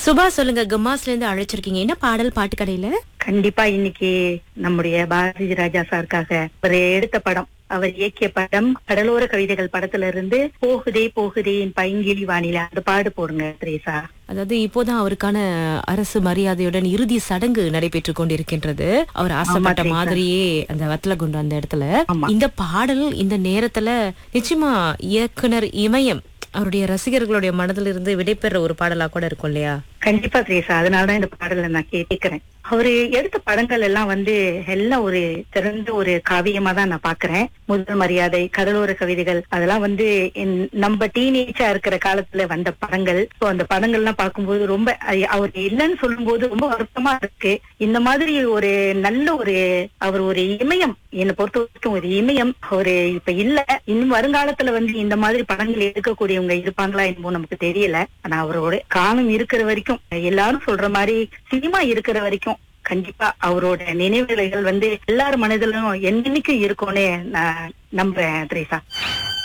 சுபா சொல்லுங்க கம்மாஸ்ல இருந்து அழைச்சிருக்கீங்க என்ன பாடல் பாட்டு கடையில கண்டிப்பா இன்னைக்கு நம்முடைய பாரதி ராஜா சாருக்காக அவர் எடுத்த படம் அவர் இயக்கிய படம் கடலோர கவிதைகள் படத்துல இருந்து போகுதே போகுதே என் பைங்கிழி வானிலை அந்த பாடு போடுங்க திரேசா அதாவது இப்போதான் அவருக்கான அரசு மரியாதையுடன் இறுதி சடங்கு நடைபெற்றுக் கொண்டிருக்கின்றது அவர் ஆசைப்பட்ட ஆமா, மாதிரியே அந்த வத்தல குண்டு அந்த இடத்துல ஆமா. இந்த பாடல் இந்த நேரத்துல நிச்சயமா இயக்குனர் இமயம் அவருடைய ரசிகர்களுடைய மனதில் இருந்து விடைபெற ஒரு பாடலா கூட இருக்கும் இல்லையா கண்டிப்பா திரேசா அதனாலதான் இந்த பாடலை நான் கேட்கிறேன் அவரு எடுத்த படங்கள் எல்லாம் வந்து எல்லாம் ஒரு சிறந்த ஒரு காவியமா தான் நான் பாக்குறேன் முதல் மரியாதை கடலோர கவிதைகள் அதெல்லாம் வந்து என்- நம்ம டீனேஜா இருக்கிற காலத்துல வந்த படங்கள் ஸோ அந்த படங்கள்லாம் பார்க்கும்போது ரொம்ப அ- அவர் இல்லைன்னு சொல்லும்போது ரொம்ப வருத்தமா இருக்கு இந்த மாதிரி ஒரு நல்ல ஒரு அவர் ஒரு இமயம் என்னை பொறுத்த வரைக்கும் ஒரு இமயம் ஒரு இப்ப இல்ல இன்னும் வருங்காலத்துல வந்து இந்த மாதிரி படங்கள் எடுக்கக்கூடியவங்க இருப்பாங்களா என்னமோ நமக்கு தெரியல ஆனா அவரோட காலம் இருக்கிற வரைக்கும் எல்லாரும் சொல்ற மாதிரி சினிமா இருக்கிற வரைக்கும் கண்டிப்பா அவரோட நினைவுகள் வந்து எல்லார் மனதிலும் என்னைக்கும் இருக்கும்னு நான் நம்புறேன் திரேசா